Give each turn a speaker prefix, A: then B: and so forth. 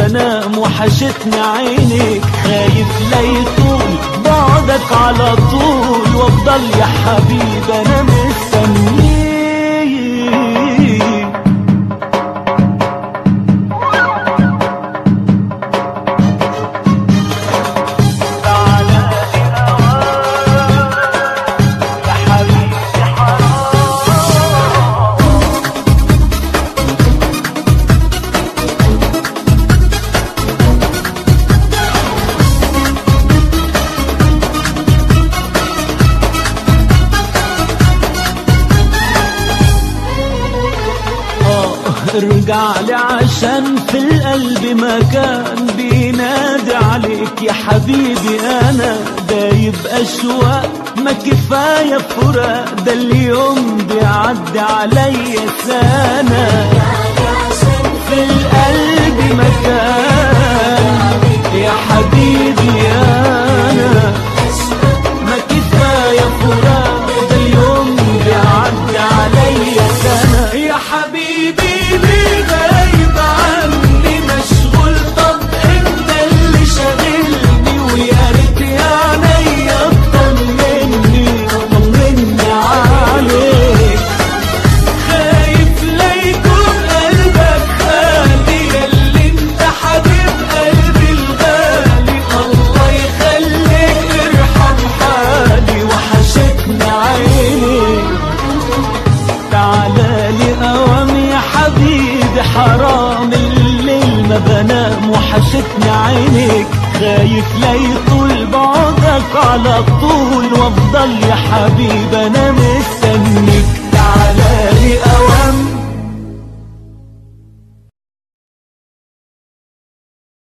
A: بنام وحشتني عينك خايف لا يطول بعدك على طول وافضل يا حبيبي انا مستنيك تعالى يا حبيبي حرام آه، ارجع لي عشان في القلب مكان بينادي عليك يا حبيبي انا دايب اشواق ما كفايه فراق ده اليوم بيعدي عليا سنه في القلب مكان يا حبيبي انا ما كفايه فراق ده اليوم بيعدي عليا سنه يا حبيبي ليه غايب عني مشغول طب انت اللي شاغلني ويا ريت يا عينيا تطمني طمني عليك خايف لا يكون قلبك خالي اللي انت حبيب قلبي الغالي الله يخليك ارحم حالي وحشتني عيني تعالى لي اوام يا حبيبي حرام الليل ما بنام وحشتني عينيك خايف لا يطول بعدك على طول وافضل يا حبيبي انا مستنيك